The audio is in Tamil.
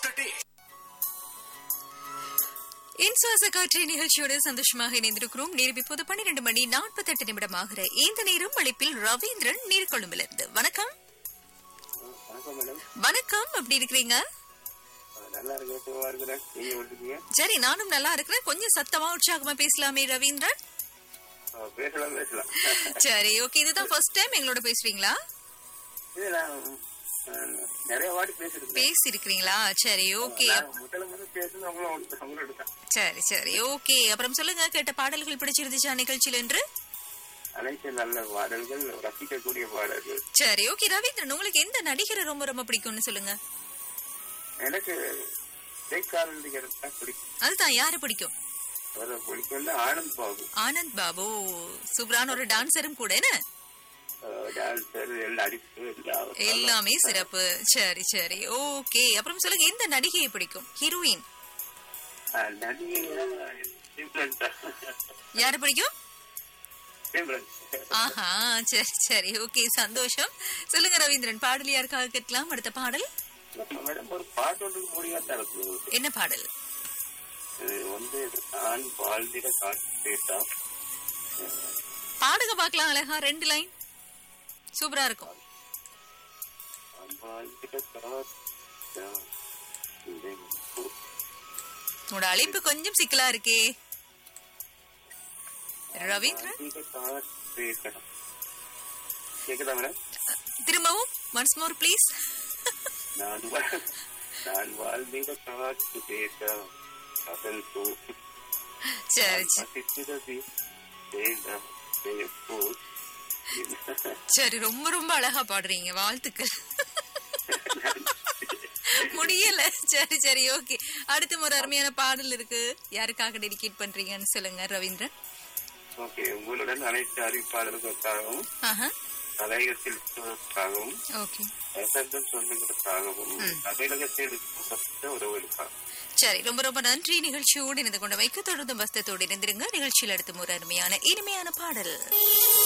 the day. இன்சுவாச காற்றை நிகழ்ச்சியோடு சந்தோஷமாக இணைந்திருக்கிறோம் நேரம் இப்போது பன்னிரண்டு மணி நாற்பத்தெட்டு நிமிடம் ஆகிற இந்த நேரம் அழைப்பில் ரவீந்திரன் நீர்கொழும்பிலிருந்து வணக்கம் வணக்கம் மேடம் வணக்கம் எப்படி இருக்கிறீங்க நல்லா இருக்கேன் சுகமா இருக்கிறேன் நீங்க வந்துருக்கீங்க சரி நானும் நல்லா இருக்கிறேன் கொஞ்சம் சத்தமா உற்சாகமா பேசலாமே ரவீந்திரன் பேசலாம் பேசலாம் சரி ஓகே இதுதான் ஃபர்ஸ்ட் டைம் எங்களோட பேசுறீங்களா இது நான் அஹ், நிறைய வாட்டி பேசிருக்கேன் பேசி இருக்கிறீங்களா சரி ஓகே நான் முதல்ல முதல்ல பேசுனது அவங்களும் அவங்களோட தான் சரி சரி ஓகே அப்புறம் சொல்லுங்க கேட்ட பாடல்கள் பிடிச்சிருந்துச்சா நிகழ்ச்சியில் என்று அனைத்து நல்ல பாடல்கள் ரசிக்கக்கூடிய பாடல்கள் சரி ஓகே ரவீந்திரன் உங்களுக்கு எந்த நடிகரை ரொம்ப ரொம்ப பிடிக்கும்னு சொல்லுங்க எனக்கு ஜெய்காரன் தான் பிடிக்கும் அதுதான் யாரு பிடிக்கும் அவரை பிடிக்கும்னா ஆனந்த் பாபு ஆனந்த் பாபு சூப்பரான ஒரு டான்சரும் கூட என்ன டான்சர் எல்லாம் அடிப்பு எல்லாம் எல்லாமே சிறப்பு சரி சரி ஓகே அப்புறம் சொல்லுங்க எந்த நடிகையை பிடிக்கும் ஹீரோயின் அஹ், நடிகை சிம்ரன் தான். யாரு பிடிக்கும் சிம்ரன் ஆஹா சரி சரி ஓகே சந்தோஷம் சொல்லுங்க ரவீந்திரன் பாடல் யாருக்காக கேட்கலாம் அடுத்த பாடல் மேடம் ஒரு பாட்டு ஒன்றுக்கு முடியாத இருக்கு என்ன பாடல் இது வந்து நான் வாழ்ந்திட காட்டு கேட்டா பாடுங்க பார்க்கலாம் அழகா ரெண்டு லைன் சூப்பரா இருக்கும் நான் வாழ்ந்திட காட்டா இதை- உங்களோட அழைப்பு கொஞ்சம் சிக்கலா இருக்கே ரவீந்திரன் வாழ்ந்திட காட்டு கேட்டா. கேக்குதா மேடம் திரும்பவும் ஒன்ஸ் மோர் ப்ளீஸ் நான் வா- நான் வாழ்ந்திட காட்டு கேட்டா அதன் தூ சரி சரி. பசிக்கிறது வேண்டாம் செய்யப்போ சரி ரொம்ப ரொம்ப அழகா பாடுறீங்க வாழ்த்துக்கள் முடியல சரி சரி ஓகே அடுத்த ஒரு அருமையான பாடல் இருக்கு யாருக்காக டெடிகேட் பண்றீங்கன்னு சொல்லுங்க ரவீந்திரன் ஓகே உங்களுடன் அனைத்து அறிவிப்பாளர்களுக்காகவும் ஆஹா தலையகத்திற்காகவும் ஓகே வசந்தம் சொந்தங்களுக்காகவும் தமிழகத்தில் மொத்த உறவுகளுக்காக சரி ரொம்ப ரொம்ப நன்றி நிகழ்ச்சியோடு இணைந்து கொண்டு வைக்க தொடர்ந்து பஸ்தத்தோடு இருந்திருங்க நிகழ்ச்சியில் அடுத்த ஒரு அருமையான இனிமையான பாடல்